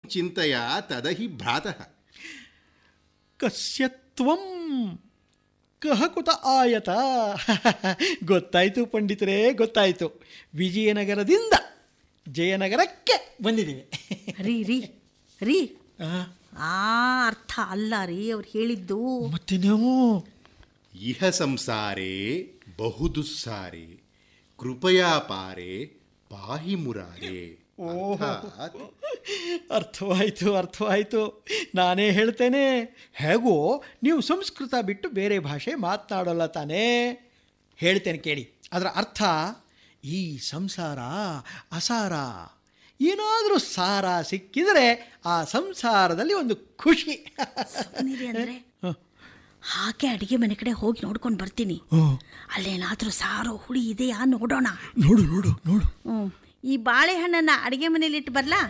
ಚಿಂತೆಯ ತದಹಿ ಭ್ರಾತಃ ಕಸ್ಯತ್ವಂ ಕಹಕುತ ಆಯತ ಗೊತ್ತಾಯ್ತು ಪಂಡಿತರೇ ಗೊತ್ತಾಯ್ತು ವಿಜಯನಗರದಿಂದ ಜಯನಗರಕ್ಕೆ ಬಂದಿದ್ದೀವಿ ರೀ ರೀ ರೀ ಆ, ಆ ಅರ್ಥ ಅಲ್ಲ ರೀ ಅವ್ರು ಹೇಳಿದ್ದು ಮತ್ತೆ ನೀವು ಇಹ ಸಂಸಾರೇ ಬಹುದುಸ್ಸಾರೆ ಕೃಪಯಾ ಪಾರೆ ಪಾಹಿ ಮುರಾರೆ ಅರ್ಥಾತ್ ಅರ್ಥವಾಯಿತು ಅರ್ಥವಾಯಿತು ನಾನೇ ಹೇಳ್ತೇನೆ ಹೇಗೋ ನೀವು ಸಂಸ್ಕೃತ ಬಿಟ್ಟು ಬೇರೆ ಭಾಷೆ ಮಾತನಾಡೋಲ್ಲ ತಾನೇ ಹೇಳ್ತೇನೆ ಕೇಳಿ ಅದರ ಅರ್ಥ ಈ ಸಂಸಾರ ಅಸಾರ ಏನಾದರೂ ಸಾರ ಸಿಕ್ಕಿದರೆ ಆ ಸಂಸಾರದಲ್ಲಿ ಒಂದು ಖುಷಿ ಸುಮ್ನಿರಿ ಅಂದ್ರೆ ಹಾಗೆ ಅಡಿಗೆ ಮನೆ ಕಡೆ ಹೋಗಿ ನೋಡ್ಕೊಂಡು ಬರ್ತೀನಿ ಅಲ್ಲೇನಾದ್ರೂ ಸಾರೋ ಹುಳಿ ಇದೆಯಾ ನೋಡೋಣ ನೋಡು ನೋಡು ನೋಡು ಹ್ಮ್ ಈ ಬಾಳೆಹಣ್ಣನ್ನ ಅಡಿಗೆ ಮನೇಲಿ ಇಟ್ಟು ಬರ್ಲಾ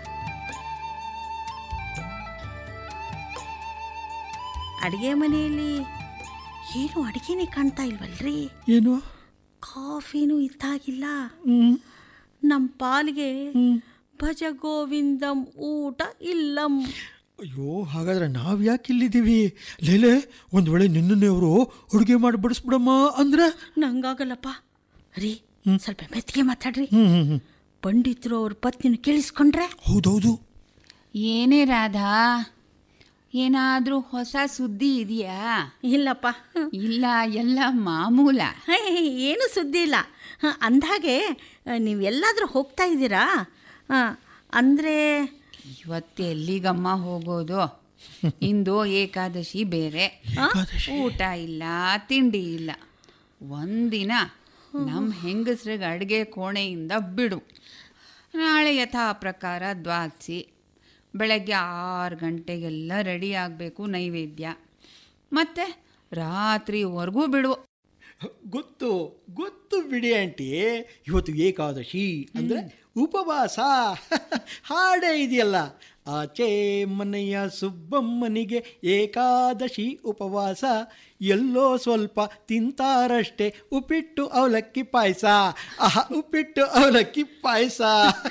ಅಡಿಗೆ ಮನೆಯಲ್ಲಿ ಏನು ಅಡಿಗೆನೇ ಕಾಣ್ತಾ ಇಲ್ವಲ್ರಿ ಏನು ಕಾಫಿನೂ ಇತ್ತಾಗಿಲ್ಲ ಹ್ಮ್. ನಮ್ಮ ಪಾಲಿಗೆ ಭಜ ಗೋವಿಂದಂ ಊಟ ಇಲ್ಲಂ ಅಯ್ಯೋ ಹಾಗಾದ್ರೆ ನಾವು ಯಾಕೆ ಇಲ್ಲಿದ್ದೀವಿ ಲೇಲೆ ಒಂದು ವೇಳೆ ನಿನ್ನನ್ನೇ ಅವರು ಅಡುಗೆ ಮಾಡಿ ಬಡಿಸ್ಬಿಡಮ್ಮ ಅಂದ್ರೆ ನಂಗಾಗಲ್ಲಪ್ಪ ರೀ ಸ್ವಲ್ಪ ಮೆತ್ತಿಗೆ ಮಾತಾಡ್ರಿ ಹ್ಮ್ ಹ್ಮ್ ಹ್ಮ್ ಪಂಡಿತರು ಅವ್ರ ಪತ್ನಿನ ಕೇಳಿಸ್ಕೊಂಡ್ರೆ ಹೌದೌದು ಏನೇ ರಾಧಾ ಏನಾದರೂ ಹೊಸ ಸುದ್ದಿ ಇದೆಯಾ ಇಲ್ಲಪ್ಪ ಇಲ್ಲ ಎಲ್ಲ ಮಾಮೂಲ ಹೇ, ಏನು ಸುದ್ದಿ ಇಲ್ಲ ಹ, ಅಂದ್ಹಾಗೆ ನೀವು ಎಲ್ಲಾದರೂ ಹೋಗ್ತಾ ಇದ್ದೀರಾ ಅಂದರೆ ಇವತ್ತು ಎಲ್ಲಿಗಮ್ಮ ಹೋಗೋದು ಇಂದು ಏಕಾದಶಿ ಬೇರೆ ಊಟ ಇಲ್ಲ ತಿಂಡಿ ಇಲ್ಲ ಒಂದಿನ ನಮ್ಮ ಹೆಂಗಸ್ರಿಗೆ ಅಡುಗೆ ಕೋಣೆಯಿಂದ ಬಿಡು ನಾಳೆ ಯಥಾ ಪ್ರಕಾರ ದ್ವಾದಸಿ ಬೆಳಗ್ಗೆ ಆರು ಗಂಟೆಗೆಲ್ಲ ರೆಡಿ ಆಗಬೇಕು ನೈವೇದ್ಯ ಮತ್ತು ರಾತ್ರಿವರೆಗೂ ಬಿಡು ಗೊತ್ತು ಗೊತ್ತು ಬಿಡಿ ಆಂಟಿ ಇವತ್ತು ಏಕಾದಶಿ ಅಂದ್ರೆ ಉಪವಾಸ ಹಾಡೇ ಇದೆಯಲ್ಲ ಆಚೆ ಮನೆಯ ಸುಬ್ಬಮ್ಮನಿಗೆ ಏಕಾದಶಿ ಉಪವಾಸ ಎಲ್ಲೋ ಸ್ವಲ್ಪ ತಿಂತಾರಷ್ಟೇ ಉಪ್ಪಿಟ್ಟು ಅವಲಕ್ಕಿ ಪಾಯಸ ಆಹ ಉಪ್ಪಿಟ್ಟು ಅವಲಕ್ಕಿ ಪಾಯಸ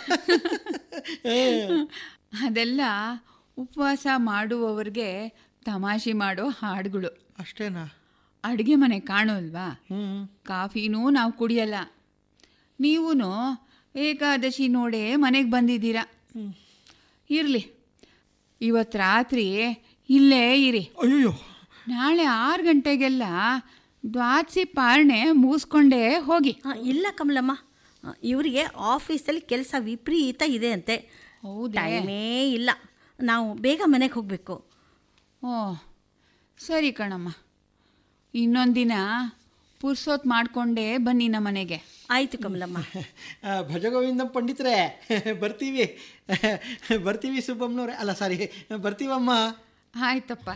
ಅದೆಲ್ಲ ಉಪವಾಸ ಮಾಡುವವ್ರಿಗೆ ತಮಾಷೆ ಮಾಡೋ ಹಾಡುಗಳು ಅಷ್ಟೇನಾ ಅಡುಗೆ ಮನೆ ಕಾಣೋಲ್ವಾ ಹ್ಮ್ ಕಾಫಿನೂ ನಾವು ಕುಡಿಯಲ್ಲ ನೀವೂ ಏಕಾದಶಿ ನೋಡೇ ಮನೆಗೆ ಬಂದಿದ್ದೀರಾ ಇರಲಿ ಇವತ್ತು ರಾತ್ರಿ ಇಲ್ಲೇ ಇರಿ ಅಯ್ಯೋ ನಾಳೆ ಆರು ಗಂಟೆಗೆಲ್ಲ ದ್ವಾದಸಿ ಪಾರಣೆ ಮುಗಿಸ್ಕೊಂಡೇ ಹೋಗಿ ಇಲ್ಲ ಕಮಲಮ್ಮ ಆ, ಇವರಿಗೆ ಆಫೀಸಲ್ಲಿ ಕೆಲಸ ವಿಪರೀತ ಇದೆ ಅಂತೆ ಹೌದೇ? ಟೈಮೇ ಇಲ್ಲ ನಾವು ಬೇಗ ಮನೆಗೆ ಹೋಗಬೇಕು ಓ ಸರಿ ಕಣಮ್ಮ ಇನ್ನೊಂದಿನ ಪುರ್ಸೊತ್ ಮಾಡಿಕೊಂಡೇ ಬನ್ನಿ ನಮ್ಮ ಮನೆಗೆ ಆಯಿತು ಕಮಲಮ್ಮ ಆ, ಭಜಗೋವಿಂದ ಪಂಡಿತರೇ ಬರ್ತೀವಿ ಬರ್ತೀವಿ ಸುಬ್ಬಮ್ಮನವ್ರೆ ಅಲ್ಲ ಸಾರಿ ಬರ್ತೀವಮ್ಮ ಆಯ್ತಪ್ಪ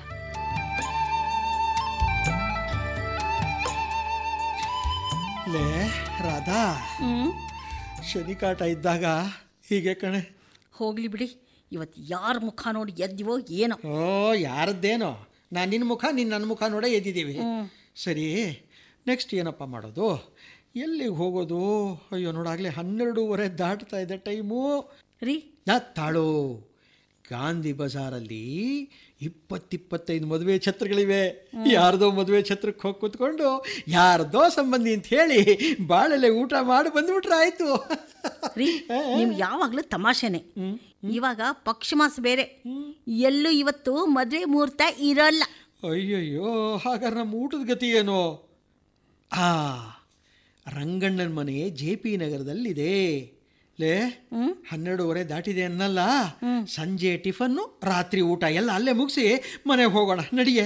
ಲೇ ರಾಧಾ ಹ್ಞೂ ಶನಿಕಾಟ ಇದ್ದಾಗ ಹೀಗೆ ಕಣೆ ಹೋಗಲಿ ಬಿಡಿ ಇವತ್ತು ಯಾರ ಮುಖ ನೋಡಿ ಎದ್ದಿವೋ ಏನೋ ಓ ಯಾರದ್ದೇನೋ ನಾನು ನಿನ್ನ ಮುಖ ನೀನು ನನ್ನ ಮುಖ ನೋಡೇ ಎದ್ದಿದ್ದೀವಿ ಸರಿ ನೆಕ್ಸ್ಟ್ ಏನಪ್ಪ ಮಾಡೋದು ಎಲ್ಲಿಗೆ ಹೋಗೋದು ಅಯ್ಯೋ ನೋಡಾಗಲೇ ಹನ್ನೆರಡೂವರೆ ದಾಟ್ತಾ ಇದೆ ಟೈಮು ರೀ ನಾ ತಾಳು ಗಾಂಧಿ ಬಜಾರಲ್ಲಿ ಇಪ್ಪತ್ತಿಪ್ಪತ್ತೈದು ಮದುವೆ ಛತ್ರಗಳಿವೆ ಯಾರ್ದೋ ಮದುವೆ ಛತ್ರಕ್ಕೆ ಹೋಗಿ ಕೂತ್ಕೊಂಡು ಯಾರ್ದೋ ಸಂಬಂಧಿ ಅಂತ ಹೇಳಿ ಬಾಳೆಲೆ ಊಟ ಮಾಡಿ ಬಂದ್ಬಿಟ್ರೆ ಆಯ್ತು ರೀ ನಿಮ್ಗೆ ಯಾವಾಗಲೂ ತಮಾಷೆನೆ ಇವಾಗ ಪಕ್ಷ ಮಾಸ ಬೇರೆ ಎಲ್ಲೂ ಇವತ್ತು ಮದುವೆ ಮುಹೂರ್ತ ಇರೋಲ್ಲ ಅಯ್ಯಯ್ಯೋ ಹಾಗಾದ್ರೆ ನಮ್ಮ ಊಟದ ಗತಿ ಏನು ಆ ರಂಗಣ್ಣನ ಮನೆ ಜೆ ಪಿ ನಗರದಲ್ಲಿದೆ ಲೇ ಹನ್ನೆರಡೂವರೆ ದಾಟಿದೆ ಅನ್ನಲ್ಲ ಸಂಜೆ ಟಿಫನ್ನು ರಾತ್ರಿ ಊಟ ಎಲ್ಲ ಅಲ್ಲೇ ಮುಗಿಸಿ ಮನೆಗೆ ಹೋಗೋಣ ನಡಿಯೇ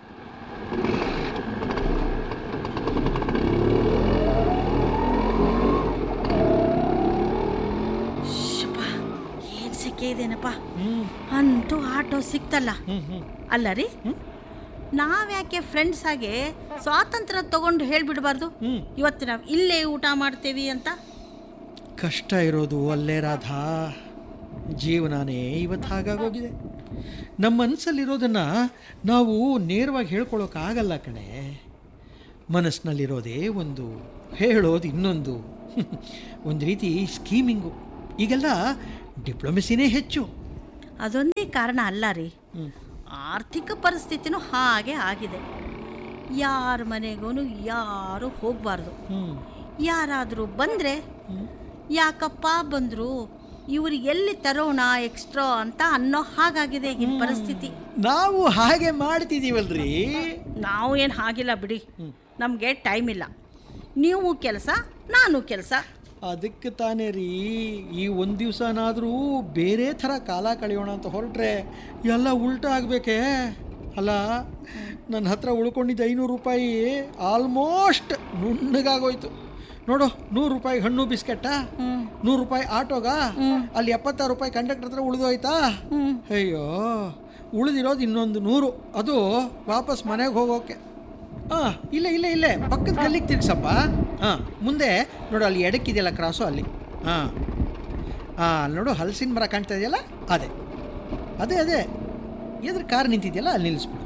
ಶಪ್ಪ ಏನು ಸಿಕ್ಕೇ ಇದೆನಪ್ಪ ಅಂತೂ ಆಟೋ ಸಿಕ್ತಲ್ಲ ಅಲ್ಲ ರೀ ನಾವ್ಯಾಕೆ ಫ್ರೆಂಡ್ಸ್ ಆಗಿ ಸ್ವಾತಂತ್ರ್ಯ ತಗೊಂಡು ಹೇಳ್ಬಿಡ್ಬಾರ್ದು ಇವತ್ತು ನಾವು ಇಲ್ಲೇ ಊಟ ಮಾಡ್ತೇವಿ ಅಂತ ಕಷ್ಟ ಇರೋದು ಅಲ್ಲೇ ರಾಧಾ ಜೀವನನೇ ಇವತ್ತು ಹಾಗಾಗೋಗಿದೆ ನಮ್ಮ ಮನಸ್ಸಲ್ಲಿರೋದನ್ನು ನಾವು ನೇರವಾಗಿ ಹೇಳ್ಕೊಳೋಕ್ಕಾಗಲ್ಲ ಕಣೆ ಮನಸ್ಸಿನಲ್ಲಿರೋದೇ ಒಂದು ಹೇಳೋದು ಇನ್ನೊಂದು ಒಂದು ರೀತಿ ಸ್ಕೀಮಿಂಗು ಈಗೆಲ್ಲ ಡಿಪ್ಲೊಮೆಸಿನೇ ಹೆಚ್ಚು ಅದೊಂದೇ ಕಾರಣ ಅಲ್ಲ ರೀ ಆರ್ಥಿಕ ಪರಿಸ್ಥಿತಿನೂ ಹಾಗೆ ಆಗಿದೆ ಯಾರ ಮನೆಗೂ ಯಾರು ಹೋಗಬಾರ್ದು ಹ್ಮ್ ಯಾರಾದರೂ ಬಂದರೆ ಯಾಕಪ್ಪ ಬಂದರು ಇವ್ರು ಎಲ್ಲಿ ತರೋಣ ಎಕ್ಸ್ಟ್ರಾ ಅಂತ ಅನ್ನೋ ಹಾಗಾಗಿದೆ ಈಗಿನ ಪರಿಸ್ಥಿತಿ ನಾವು ಹಾಗೆ ಮಾಡ್ತಿದ್ದೀವಲ್ರಿ ನಾವು ಏನು ಹಾಗಿಲ್ಲ ಬಿಡಿ ನಮಗೆ ಟೈಮ್ ಇಲ್ಲ ನೀವು ಕೆಲಸ ನಾನು ಕೆಲಸ ಅದಕ್ಕೆ ತಾನೇ ರೀ ಈ ಒಂದು ದಿವಸನಾದರೂ ಬೇರೆ ಥರ ಕಾಲ ಕಳೆಯೋಣ ಅಂತ ಹೊರಟ್ರೆ ಎಲ್ಲ ಉಲ್ಟಾ ಆಗಬೇಕೇ ಅಲ್ಲ ನನ್ನ ಹತ್ರ ಉಳ್ಕೊಂಡಿದ್ದ ಐನೂರು ರೂಪಾಯಿ ಆಲ್ಮೋಸ್ಟ್ ನುಣ್ಣಗಾಗೋಯ್ತು ನೋಡು ನೂರು ರೂಪಾಯಿ ಹಣ್ಣು ಬಿಸ್ಕೆಟ್ಟ ನೂರು ರೂಪಾಯಿ ಆಟೋಗ ಅಲ್ಲಿ ಎಪ್ಪತ್ತಾರು ರೂಪಾಯಿ ಕಂಡಕ್ಟರ್ ಹತ್ರ ಉಳಿದೋಯ್ತಾ ಅಯ್ಯೋ ಉಳಿದಿರೋದು ಇನ್ನೊಂದು ನೂರು ಅದು ವಾಪಸ್ ಮನೆಗೆ ಹೋಗೋಕೆ ಹಾಂ ಇಲ್ಲ ಇಲ್ಲ ಇಲ್ಲೇ ಪಕ್ಕದ ಗಲ್ಲಿಗೆ ತಿರ್ಗ್ಸಪ್ಪ ಹಾಂ ಮುಂದೆ ನೋಡು ಅಲ್ಲಿ ಎಡಕ್ಕಿದೆಯಲ್ಲ ಕ್ರಾಸು ಅಲ್ಲಿ ಹಾಂ ಹಾಂ ನೋಡು ಹಲಸಿನ ಮರ ಕಾಣ್ತಾ ಇದೆಯಲ್ಲ ಅದೇ ಅದೇ ಅದೇ ಎದ್ರ ಕಾರ್ ನಿಂತಿದೆಯಲ್ಲ ಅಲ್ಲಿ ನಿಲ್ಲಿಸ್ಬಿಡು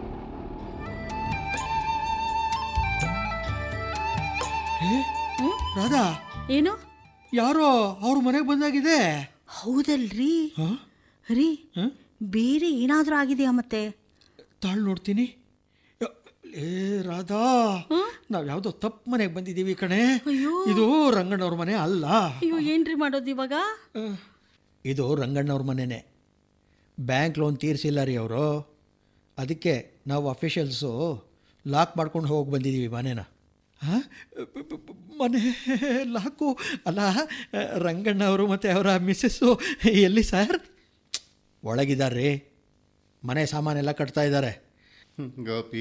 ಏ, ರಾಧಾ ಏನು ಯಾರೋ ಅವ್ರ ಮನೆಗೆ ಬಂದಾಗಿದೆ ಹೌದಲ್ರಿ ಹಾಂ ರೀ ಹಾಂ ಬೇರೆ ಏನಾದರೂ ಆಗಿದೆಯಾ ಮತ್ತೆ ತಾಳು ನೋಡ್ತೀನಿ ಯ- ಏ ರಾಧಾ ನಾವು ಯಾವುದೋ ತಪ್ಪು ಮನೆಗೆ ಬಂದಿದ್ದೀವಿ ಕಣೆ ಅಯ್ಯೋ. ಇದು ರಂಗಣ್ಣವ್ರ ಮನೆ ಅಲ್ಲ ಅಯ್ಯೋ ಏನ್ರಿ ಮಾಡೋದು ಇವಾಗ ಅಹ್, ಇದು ರಂಗಣ್ಣವ್ರ ಮನೆನೇ ಬ್ಯಾಂಕ್ ಲೋನ್ ತೀರಿಸಿಲ್ಲ ರೀ ಅವರು ಅದಕ್ಕೆ ನಾವು ಅಫಿಷಿಯಲ್ಸು ಲಾಕ್ ಮಾಡ್ಕೊಂಡು ಹೋಗಿ ಬಂದಿದ್ದೀವಿ ಮನೇನ ಹಾಂ ಮನೆ ಲಾಕು ಅಲ್ಲ ರಂಗಣ್ಣವರು ಮತ್ತು ಅವರ ಮಿಸ್ಸಸ್ಸು ಎಲ್ಲಿ ಸರ್ ಒಳಗಿದ್ದಾರೆ ಮನೆ ಸಾಮಾನೆಲ್ಲ ಕಟ್ತಾ ಇದ್ದಾರೆ ಗೋಪಿ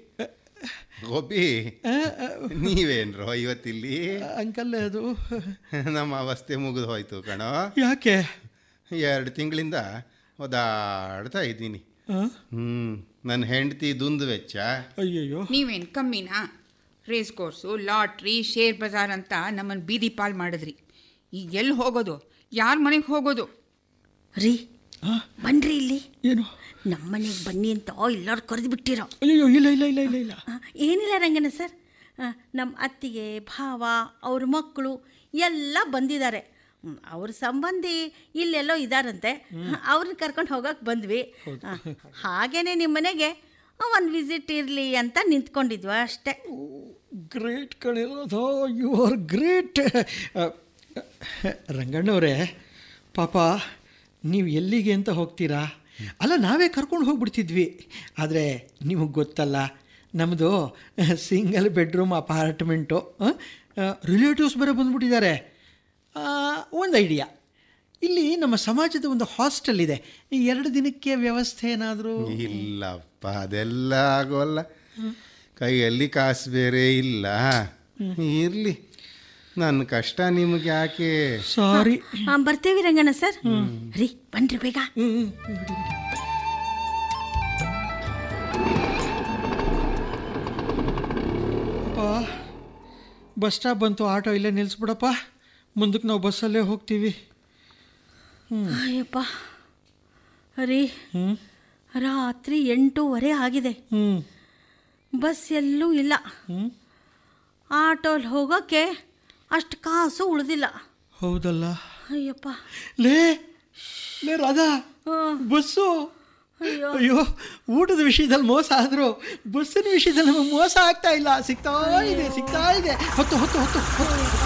ಗೋಪಿ ನೀವೇನ್ರೋ ಇವತ್ತಿಲ್ಲಿ ಅಂಕಲ್ ಅದು ನಮ್ಮ ಅವಸ್ಥೆ ಮುಗಿದು ಹೋಯ್ತು ಕಣೋ ಯಾಕೆ ಎರಡು ತಿಂಗಳಿಂದ ಓದಾಡ್ತಾ ಇದ್ದೀನಿ ಆ? ಹ್ಞೂ ನನ್ನ ಹೆಂಡತಿ ದುಂದು ವೆಚ್ಚ ಅಯ್ಯಯ್ಯೋ ನೀವೇನು ಕಮ್ಮಿನಾ ರೇಸ್ ಕೋರ್ಸು ಲಾಟ್ರಿ ಶೇರ್ ಬಜಾರ್ ಅಂತ ನಮ್ಮನ್ನು ಬೀದಿ ಪಾಲ್ ಮಾಡಿದ್ರಿ ಈಗ ಎಲ್ಲಿ ಹೋಗೋದು ಯಾರ ಮನೆಗೆ ಹೋಗೋದು ರೀ ಆ? ಬನ್ರಿ ಇಲ್ಲಿ ಏನು ನಮ್ಮನೆಗೆ ಬನ್ನಿ ಅಂತ ಎಲ್ಲರೂ ಕರೆದು ಬಿಟ್ಟಿರೋ ಅಯ್ಯೋ ಇಲ್ಲ ಇಲ್ಲ ಇಲ್ಲ ಇಲ್ಲ ಇಲ್ಲ ಆ, ಏನಿಲ್ಲ ರಂಗನ ಸರ್ ನಮ್ಮ ಅತ್ತಿಗೆ ಭಾವ ಅವ್ರ ಮಕ್ಕಳು ಎಲ್ಲ ಬಂದಿದ್ದಾರೆ ಹ್ಮ್, ಅವ್ರ ಸಂಬಂಧಿ ಇಲ್ಲೆಲ್ಲೋ ಇದ್ದಾರಂತೆ ಅವ್ರನ್ನ ಕರ್ಕೊಂಡು ಹೋಗಕ್ಕೆ ಬಂದ್ವಿ ಆ, ಹಾಗೇನೆ ನಿಮ್ಮ ಮನೆಗೆ ಒಂದು ವಿಸಿಟ್ ಇರಲಿ ಅಂತ ನಿಂತ್ಕೊಂಡಿದ್ವಿ ಅಷ್ಟೇ ಗ್ರೇಟ್ ಕಣಿರೋದು ಯು ಆರ್ ಗ್ರೇಟ್ ರಂಗಣ್ಣವರೇ ಪಾಪ ನೀವು ಎಲ್ಲಿಗೆ ಅಂತ ಹೋಗ್ತೀರಾ ಅಲ್ಲ ನಾವೇ ಕರ್ಕೊಂಡು ಹೋಗ್ಬಿಡ್ತಿದ್ವಿ ಆದರೆ ನಿಮಗೆ ಗೊತ್ತಲ್ಲ ನಮ್ಮದು ಸಿಂಗಲ್ ಬೆಡ್ರೂಮ್ ಅಪಾರ್ಟ್ಮೆಂಟು ರಿಲೇಟಿವ್ಸ್ ಬೇರೆ ಬಂದ್ಬಿಟ್ಟಿದ್ದಾರೆ ಒಂದು ಐಡಿಯಾ ಇಲ್ಲಿ ನಮ್ಮ ಸಮಾಜದ ಒಂದು ಹಾಸ್ಟೆಲ್ ಇದೆ ಈ ಎರಡು ದಿನಕ್ಕೆ ವ್ಯವಸ್ಥೆ ಏನಾದರೂ ಇಲ್ಲಪ್ಪ ಅದೆಲ್ಲ ಆಗೋಲ್ಲ ಕೈಯಲ್ಲಿ ಕಾಸು ಬೇರೆ ಇಲ್ಲ ಇರಲಿ ನನ್ನ ಕಷ್ಟ ನಿಮಗೆ ಯಾಕೆ ಸಾರಿ ಆ, ಬರ್ತೀವಿ ರಂಗಣ್ಣ ಸರ್ ರೀ ಬನ್ರಿ ಬೇಗ ಅಪ್ಪ ಬಸ್ ಸ್ಟಾಪ್ ಬಂತು ಆಟೋ ಇಲ್ಲೇ ನಿಲ್ಲಿಸ್ಬಿಡಪ್ಪ ಮುಂದಕ್ಕೆ ನಾವು ಬಸ್ಸಲ್ಲೇ ಹೋಗ್ತೀವಿ ಅಯ್ಯಪ್ಪ ರೀ ಹ್ಞೂ ರಾತ್ರಿ ಎಂಟೂವರೆ ಆಗಿದೆ ಹ್ಞೂ ಬಸ್ ಎಲ್ಲೂ ಇಲ್ಲ ಹ್ಞೂ ಆಟೋಲ್ಲಿ ಹೋಗೋಕ್ಕೆ ಅಷ್ಟು ಕಾಸು ಉಳಿದಿಲ್ಲ ಹೌದಲ್ಲ ಅಯ್ಯಪ್ಪ ಲೇ ಲೇ ರಾಧಾ ಆ, ಬಸ್ಸು ಅಯ್ಯೋ ಅಯ್ಯೋ ಊಟದ ವಿಷಯದಲ್ಲಿ ಮೋಸ ಆದರೂ ಬಸ್ಸಿನ ವಿಷಯದಲ್ಲಿ ನಮಗೆ ಮೋಸ ಆಗ್ತಾ ಇಲ್ಲ ಸಿಗ್ತಾ ಇದೆ ಸಿಗ್ತಾ ಇದೆ ಹೊತ್ತು ಹೊತ್ತು ಹೊತ್ತು ಹೊತ್ತು.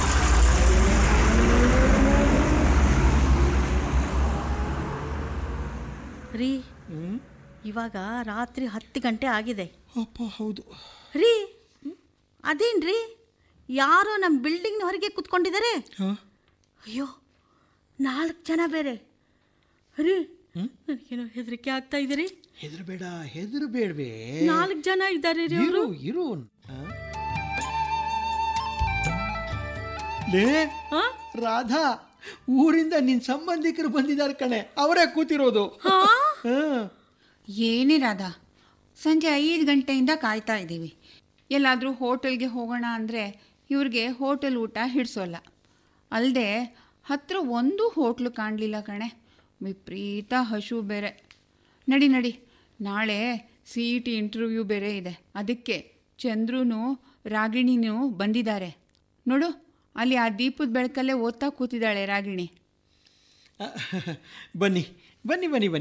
ರೀ ಹ್ಮ್? ಇವಾಗ ರಾತ್ರಿ ಹತ್ತು ಗಂಟೆ ಆಗಿದೆ ಅಪ್ಪ ಹೌದು ರೀ ಅದೇನ್ರಿ ಯಾರೋ ನಮ್ಮ ಬಿಲ್ಡಿಂಗ್ನ ಹೊರಗೆ ಕೂತ್ಕೊಂಡಿದ್ದಾರೆ ಹಾಂ ಅಯ್ಯೋ ನಾಲ್ಕು ಜನ ಬೇರೆ ರೀ ನನಗೇನೋ ಹೆದರಿಕೆ ಆಗ್ತಾ ಇದೆ ರೀ ಹೆದರಬೇಡ ಹೆದರಬೇಡ್ವೇ ನಾಲ್ಕು ಜನ ಇದ್ದಾರೆ ರೀ ಅವರು ಇರು ಇರು ಆ? ಲೇ ಹಾ ರಾಧಾ ಊರಿಂದ ನಿನ್ನ ಸಂಬಂಧಿಕರು ಬಂದಿದ್ದಾರೆ ಕಣೆ ಅವರೇ ಕೂತಿರೋದು ಹಾ ಹಾಂ ಏನೇ ರಾಧಾ ಸಂಜೆ ಐದು ಗಂಟೆಯಿಂದ ಕಾಯ್ತಾ ಇದ್ದೀವಿ ಎಲ್ಲಾದರೂ ಹೋಟೆಲ್ಗೆ ಹೋಗೋಣ ಅಂದರೆ ಇವ್ರಿಗೆ ಹೋಟೆಲ್ ಊಟ ಹಿಡಿಸೋಲ್ಲ ಅಲ್ಲದೆ ಹತ್ರ ಒಂದು ಹೋಟ್ಲು ಕಾಣಲಿಲ್ಲ ಕಣೆ ವಿಪರೀತ ಹಶು ಬೇರೆ ನಡಿ ನಡಿ ನಾಳೆ ಸಿ ಇ ಟಿ ಇಂಟರ್ವ್ಯೂ ಬೇರೆ ಇದೆ ಅದಕ್ಕೆ ಚಂದ್ರುನು ರಾಗಿಣಿನೂ ಬಂದಿದ್ದಾರೆ ನೋಡು ಅಲ್ಲಿ ಆ ದೀಪದ ಬೆಳಕಲ್ಲೇ ಓದ್ತಾ ಕೂತಿದ್ದಾಳೆ ರಾಗಿಣಿ ಬನ್ನಿ ಬನ್ನಿ ಬನ್ನಿ ಬನ್ನಿ